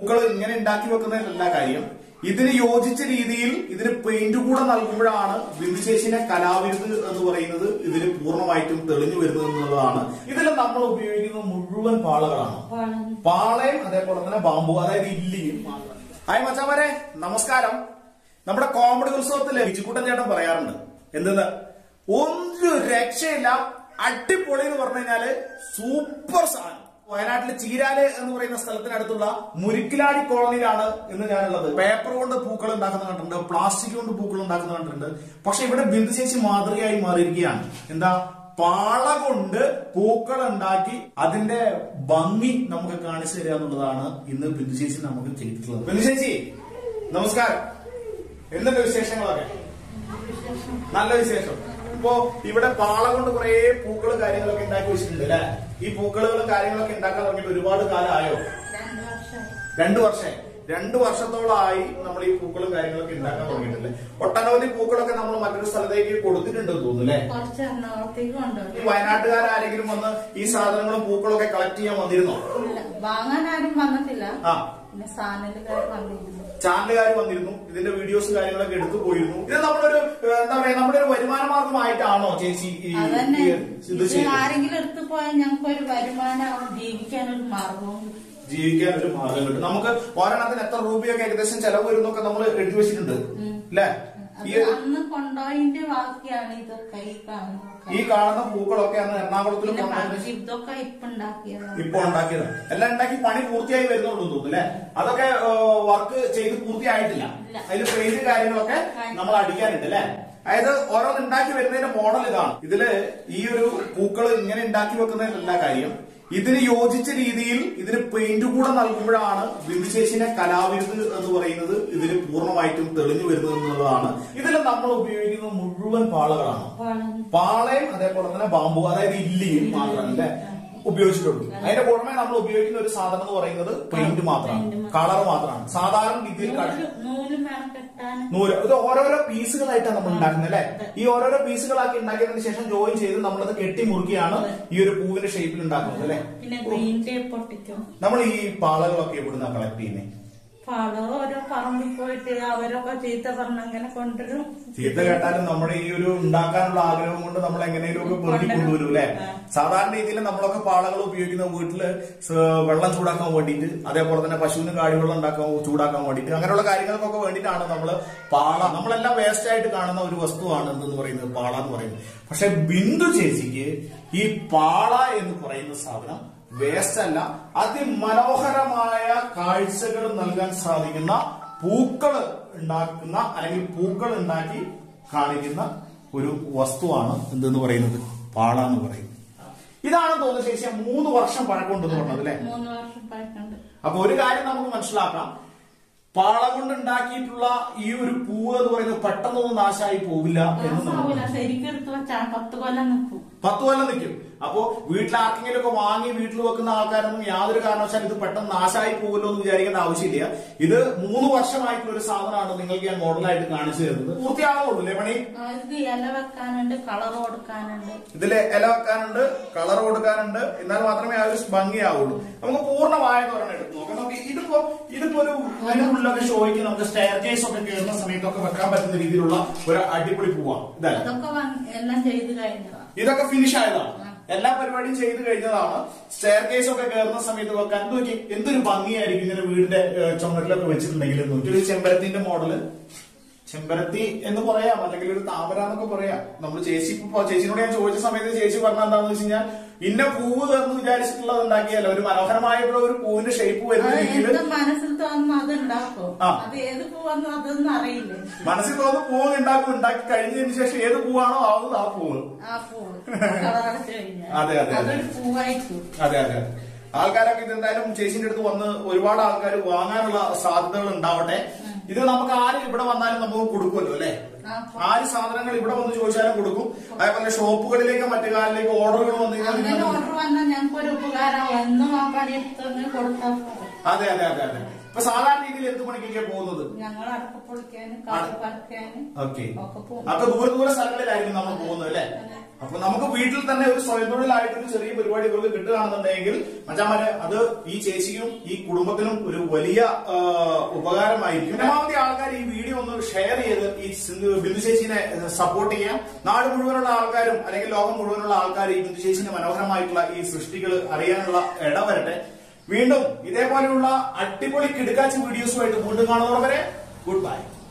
പൂക്കൾ ഇങ്ങനെ ഉണ്ടാക്കി വെക്കുന്നതിലല്ല കാര്യം ഇതിന് യോജിച്ച രീതിയിൽ ഇതിന് പെയിന്റ് കൂടെ നൽകുമ്പോഴാണ് ബിന്ദുശേഷിന്റെ കലാവിരുത് എന്ന് പറയുന്നത് ഇതിന് പൂർണ്ണമായിട്ടും തെളിഞ്ഞു വരുന്നത് എന്നുള്ളതാണ് ഇതിൽ നമ്മൾ ഉപയോഗിക്കുന്ന മുഴുവൻ പാളകളാണ് പാളയും അതേപോലെ തന്നെ ബാമ്പു അതായത് ഇല്ലിയും ഹായ് മച്ചാമാരെ നമസ്കാരം നമ്മുടെ കോമഡി ഉത്സവത്തില് വിജുക്കുട്ടൻ ചേട്ടൻ പറയാറുണ്ട് എന്തെന്ന് ഒരു രക്ഷയില്ല അടിപൊളി എന്ന് പറഞ്ഞു കഴിഞ്ഞാല് സൂപ്പർ സാധനം വയനാട്ടിലെ ചീരാല് എന്ന് പറയുന്ന സ്ഥലത്തിനടുത്തുള്ള മുരിക്കിലാടി കോളനിയിലാണ് ഇന്ന് ഞാനുള്ളത് പേപ്പർ കൊണ്ട് പൂക്കൾ ഉണ്ടാക്കുന്ന കണ്ടിട്ടുണ്ട് പ്ലാസ്റ്റിക് കൊണ്ട് പൂക്കൾ ഉണ്ടാക്കുന്ന കണ്ടിട്ടുണ്ട് പക്ഷെ ഇവിടെ ബിന്ദുശേഷി മാതൃകയായി മാറിയിരിക്കുകയാണ് എന്താ പാള കൊണ്ട് പൂക്കൾ ഉണ്ടാക്കി അതിന്റെ ഭംഗി നമുക്ക് കാണിച്ചു തരിക എന്നുള്ളതാണ് ഇന്ന് ബിന്ദുശേഷി നമുക്ക് ചെയ്തിട്ടുള്ളത് ബിന്ദുശേഷി നമസ്കാരം എന്തുണ്ട് വിശേഷങ്ങളൊക്കെ നല്ല വിശേഷം ഇപ്പോ ഇവിടെ പാള കൊണ്ട് കുറെ പൂക്കളും കാര്യങ്ങളൊക്കെ ഉണ്ടാക്കി വെച്ചിട്ടുണ്ട് അല്ലെ ഈ പൂക്കളുകളും കാര്യങ്ങളൊക്കെ ഉണ്ടാക്കാൻ തുടങ്ങിയിട്ട് ഒരുപാട് കാലമായോ രണ്ടു വർഷമായി രണ്ടു വർഷത്തോളമായി നമ്മൾ ഈ പൂക്കളും കാര്യങ്ങളൊക്കെ ഉണ്ടാക്കാൻ തുടങ്ങിയിട്ടുണ്ട് ഒട്ടനവധി പൂക്കളൊക്കെ നമ്മൾ മറ്റൊരു സ്ഥലത്തേക്ക് കൊടുത്തിട്ടുണ്ട് തോന്നുന്നു അല്ലെ കുറച്ച് എറണാകുളത്തേക്ക് ഈ കൊണ്ടുവരും വയനാട്ടുകാരെങ്കിലും വന്ന് ഈ സാധനങ്ങളും പൂക്കളൊക്കെ കളക്ട് ചെയ്യാൻ വന്നിരുന്നോ ഇല്ല, വാങ്ങാൻ ആരും വന്നിട്ടില്ല ആ പിന്നെ സാധനക്കാർ വന്നിരുന്നു ചാനലുകാർ വന്നിരുന്നു ഇതിന്റെ വീഡിയോസ് കാര്യങ്ങളൊക്കെ എടുത്തു പോയിരുന്നു ഇത് നമ്മളൊരു ഏഹ്, എന്താ പറയാ നമ്മുടെ ഒരു വരുമാന മാർഗമായിട്ടാണോ ചേച്ചി ഈ അതന്നെ ഈ ഇത് ഇത് ചെയ്യുന്നത് ആരെങ്കിലും എടുത്തു പോയാൽ ഞങ്ങൾക്ക് ഒരു വരുമാനമാവും ജീവിക്കാനൊരു മാർഗവും കിട്ടും. ജീവിക്കാൻ ഒരു മാർഗം കിട്ടും നമുക്ക് ഒരെണ്ണത്തിന് എത്ര രൂപയൊക്കെ ഏകദേശം ചെലവ് വരുന്നൊക്കെ നമ്മൾ എഴുതി വെച്ചിട്ടുണ്ട് അല്ലേ അത് ഈ അന്ന് കൊണ്ടുപോയതിന്റെ ബാക്കിയാണ് ഇതൊക്കെ ഈ കാണുന്നത് ഈ കാണുന്ന പൂക്കളൊക്കെ അന്ന് എറണാകുളത്തിൽ പിന്നെ കൊണ്ടുവന്ന് പക്ഷെ ഇതൊക്കെ ഇപ്പൊ ഉണ്ടാക്കിയതാണ് ഇപ്പൊ ഉണ്ടാക്കിയത് എല്ലാം ഉണ്ടാക്കി പണി പൂർത്തിയായി വരുന്നുള്ളൂ എന്ന് തോന്നുന്നു അല്ലെ അതൊക്കെ വർക്ക് ചെയ്ത് പൂർത്തിയായിട്ടില്ല ഇല്ല. അതിൽ പെയിന്റ് കാര്യങ്ങളൊക്കെ നമ്മൾ അടിക്കാനുണ്ട് അല്ലെ അതായത് ഓരോന്ന് ഉണ്ടാക്കി വരുന്നതിന്റെ മോഡൽ ഇതാണ് ഇതില് ഈ ഒരു പൂക്കൾ ഇങ്ങനെ ഉണ്ടാക്കി വെക്കുന്നതിലല്ല കാര്യം ഇതിന് യോജിച്ച രീതിയിൽ ഇതിന് പെയിന്റ് കൂടെ നൽകുമ്പോഴാണ് ബിന്ദുശേഷിന്റെ കലാവിരുത് എന്ന് പറയുന്നത് ഇതിന് പൂർണ്ണമായിട്ടും തെളിഞ്ഞു വരുന്നത് എന്നുള്ളതാണ് ഇതിൽ നമ്മൾ ഉപയോഗിക്കുന്ന മുഴുവൻ പാളകളാണ് പാളയും അതേപോലെ തന്നെ ബാമ്പു അതായത് ഇല്ലിയും മാത്രമാണ് അല്ലെ ഉപയോഗിച്ചിട്ടുള്ളൂ അതിന്റെ പുറമെ നമ്മൾ ഉപയോഗിക്കുന്ന ഒരു സാധനം എന്ന് പറയുന്നത് പെയിന്റ് മാത്രമാണ് കളർ മാത്രമാണ് സാധാരണ രീതിയിൽ കട- നൂല് നൂല് വേണം കെട്ടാൻ നൂല് ഇത് ഓരോരോ പീസുകളായിട്ടാണ് നമ്മൾ ഉണ്ടാക്കുന്നത് അല്ലെ ഈ ഓരോരോ പീസുകളാക്കി ഉണ്ടാക്കിയതിനു ശേഷം ജോയിൻ ചെയ്ത് നമ്മളത് കെട്ടി മുറുക്കിയാണ് ഈ ഒരു പൂവിന്റെ ഷേപ്പിൽ ഉണ്ടാക്കുന്നത് അല്ലെ പിന്നെ ഗ്രീൻ ടേപ്പ് പൊട്ടിക്കും നമ്മൾ ഈ പാളകളൊക്കെ എവിടുന്ന കളക്ട് ചെയ്യുന്നത് ഫലോ ഓരോ പറമ്പിൽ പോയിട്ട് അവരൊക്കെ ചീത്ത പറഞ്ഞ് അങ്ങനെ കൊണ്ടുവരും ചീത്ത കേട്ടാലും നമ്മുടെ ഈ ഒരു ഉണ്ടാക്കാനുള്ള ആഗ്രഹം കൊണ്ട് നമ്മൾ എങ്ങനെയും ഒക്കെ പെറുക്കി കൊണ്ടുവരും അല്ലെ സാധാരണ രീതിയിൽ നമ്മളൊക്കെ പാളകൾ ഉപയോഗിക്കുന്ന വീട്ടില് സ് വെള്ളം ചൂടാക്കാൻ വേണ്ടിയിട്ട് അതേപോലെ തന്നെ പശുവിന് കാടിവെള്ളം ഉണ്ടാക്കാൻ ചൂടാക്കാൻ വേണ്ടിയിട്ട് അങ്ങനെയുള്ള കാര്യങ്ങൾക്കൊക്കെ വേണ്ടിയിട്ടാണ് നമ്മൾ പാള നമ്മളെല്ലാം വേസ്റ്റ് ആയിട്ട് കാണുന്ന ഒരു വസ്തുവാണ് എന്തെന്ന് പറയുന്നത് പാള എന്ന് പറയുന്നത് പക്ഷെ ബിന്ദു ചേച്ചിക്ക് ഈ പാള എന്ന് പറയുന്ന സാധനം വേസ്റ്റ് അല്ല അതിമനോഹരമായ കാഴ്ചകൾ നൽകാൻ സാധിക്കുന്ന പൂക്കൾ ഉണ്ടാക്കുന്ന അല്ലെങ്കിൽ പൂക്കൾ ഉണ്ടാക്കി കാണിക്കുന്ന ഒരു വസ്തുവാണ് എന്തെന്ന് പറയുന്നത് പാള എന്ന് പറയുന്നത് ഇതാണ് തോന്നുന്നത് ശേഷം മൂന്ന് വർഷം പഴക്കമുണ്ടെന്ന് പറഞ്ഞത് അല്ലെ മൂന്ന് വർഷം പഴക്കണ്ട് അപ്പൊ ഒരു കാര്യം നമുക്ക് മനസ്സിലാക്കാം പാള കൊണ്ട് ഉണ്ടാക്കിയിട്ടുള്ള ഈ ഒരു പൂവ് എന്ന് പറയുന്നത് പെട്ടെന്നൊന്നും നാശമായി പോവില്ല എന്ന് നമുക്ക് നാസാവൂല ശരിക്കും എടുത്ത് വെച്ചാൽ പത്ത് കൊല്ലം നിൽക്കും പത്ത് കൊല്ലം നിൽക്കും അപ്പോ വീട്ടിൽ ആർക്കെങ്കിലും ഒക്കെ വാങ്ങി വീട്ടിൽ വെക്കുന്ന ആൾക്കാരൊന്നും യാതൊരു കാരണവശാലും ഇത് പെട്ടെന്ന് നാശമായി പോകുമല്ലോ എന്ന് വിചാരിക്കേണ്ട ആവശ്യമില്ല ഇത് മൂന്ന് വർഷമായിട്ടുള്ള ഒരു സാധനമാണ് നിങ്ങൾക്ക് ഞാൻ മോഡലായിട്ട് കാണിച്ചു തരുന്നത് പൂർത്തിയാകുള്ളൂ അല്ലേ പണി ഇത് ഇല വെക്കാനുണ്ട് കളർ കൊടുക്കാനുണ്ട് ഇതില് ഇല വെക്കാനുണ്ട് കളർ കൊടുക്കാനുണ്ട് എന്നാൽ മാത്രമേ ആ ഒരു ഭംഗിയാവുള്ളൂ നമുക്ക് പൂർണ്ണമായത് ഒരെണ്ണം എടുത്ത് നോക്കാം നമുക്ക് ഇതിപ്പോ ഇതിപ്പോ ഒരു അതിനുള്ളിലൊക്കെ ഷോയ്ക്ക് നമുക്ക് സ്റ്റെയർ കേസ് ഒക്കെ കയറുന്ന സമയത്തൊക്കെ വെക്കാൻ പറ്റുന്ന രീതിയിലുള്ള ഒരു അടിപൊളി പൂവാണ് ഇതല്ല അതൊക്കെ വാങ്ങി- എല്ലാം ചെയ്ത് കഴിഞ്ഞതാ ഇതൊക്കെ ഫിനിഷ് ആയതാണ് എല്ലാ പരിപാടിയും ചെയ്തു കഴിഞ്ഞതാണ് സ്റ്റെയർ കേസ് ഒക്കെ കയറുന്ന സമയത്ത് വെക്കാൻ നോക്കി എന്തൊരു ഭംഗിയായിരിക്കും ഇങ്ങനെ വീടിന്റെ ഏഹ്, ചുമരിലൊക്കെ വെച്ചിട്ടുണ്ടെങ്കിൽ നോക്കി ഒരു ചെമ്പരത്തിന്റെ മോഡല് ചെമ്പരത്തി എന്ന് പറയാം അല്ലെങ്കിൽ ഒരു താമര എന്നൊക്കെ പറയാം നമ്മൾ ചേച്ചി ഇപ്പൊ ചേച്ചിനോട് ഞാൻ ചോദിച്ച സമയത്ത് ചേച്ചി പറഞ്ഞ എന്താണെന്ന് വെച്ച് കഴിഞ്ഞാൽ ഇന്ന പൂവ് എന്ന് വിചാരിച്ചിട്ടുള്ളത് ഉണ്ടാക്കിയല്ല ഒരു മനോഹരമായിട്ടുള്ള ഒരു പൂവിന്റെ ഷേപ്പ് വരുന്ന അത് രീതിയിൽ എന്ത് മനസ്സിൽ തോന്നുന്നു അത് ഉണ്ടാക്കും ആ. അത് ഏത് പൂവെന്ന് അതൊന്നും അറിയില്ല മനസ്സിൽ തോന്നുന്ന പൂവ് ഉണ്ടാക്കും ഉണ്ടാക്കി കഴിഞ്ഞതിന് ശേഷം ഏത് പൂവാണോ ആവുന്നത് ആ പൂവ് ആ പൂവ് കളറടച്ചു കഴിഞ്ഞാൽ അതെ, അതെ, അതെ. അതൊരു പൂവായിരിക്കും അതെ അതെ അതെ. ആൾക്കാരൊക്കെ ഇത് എന്തായാലും ചേച്ചിന്റെ അടുത്ത് വന്ന് ഒരുപാട് ആൾക്കാർ വാങ്ങാനുള്ള സാധ്യതകൾ ഉണ്ടാവട്ടെ ഇത് നമുക്ക് ആര് ഇവിടെ വന്നാലും നമുക്ക് കൊടുക്കുമല്ലോ അല്ലെ ആ, ആര് സാധനങ്ങൾ ഇവിടെ വന്ന് ചോദിച്ചാലും കൊടുക്കും അതേപോലെ ഷോപ്പുകളിലേക്ക് മറ്റു കാലിലേക്ക് ഓർഡറുകൾ വന്നു കഴിഞ്ഞാൽ അങ്ങനെ നിങ്ങൾ- ഓർഡർ വന്നാൽ ഞങ്ങൾക്ക് ഒരു ഉപകാരം എന്നും ആ പണിയെടുത്ത് കൊടുത്താൽ പോരെ. അതെ അതെ അതെ അതെ ഇപ്പൊ സാധാരണ രീതിയിൽ എന്ത് പണിക്കൊക്കെ പോകുന്നത് ഞങ്ങൾ അടക്ക പൊളിക്കാനും കാട് പറിക്കാനും ഓക്കെ ഒക്കെ പോകും അപ്പൊ ദൂരെ ദൂരെ സ്ഥലങ്ങളിലായിരിക്കും നമ്മൾ പോകുന്നത് അല്ലെ അപ്പൊ നമുക്ക് വീട്ടിൽ തന്നെ ഒരു സ്വയം തൊഴിലായിട്ട് ഒരു ചെറിയ പരിപാടി ഇവർക്ക് കിട്ടുകയാണെന്നുണ്ടെങ്കിൽ മച്ചാമാരെ അത് ഈ ചേച്ചിക്കും ഈ കുടുംബത്തിനും ഒരു വലിയ ആ, ഉപകാരമായിരിക്കും പരമാവധി ആൾക്കാർ ഈ വീഡിയോ ഒന്ന് ഷെയർ ചെയ്ത് ഈ സിന്ധു ബിന്ദു ചേച്ചിനെ സപ്പോർട്ട് ചെയ്യാം നാട് മുഴുവനുള്ള ആൾക്കാരും അല്ലെങ്കിൽ ലോകം മുഴുവനുള്ള ആൾക്കാർ ഈ ബിന്ദു ചേച്ചിന്റെ മനോഹരമായിട്ടുള്ള ഈ സൃഷ്ടികൾ അറിയാനുള്ള ഇടവരട്ടെ വീണ്ടും ഇതേപോലെയുള്ള അടിപൊളി കിടുക്കാച്ചി വീഡിയോസുമായിട്ട് വീണ്ടും കാണുന്നവരെ ഗുഡ് ബൈ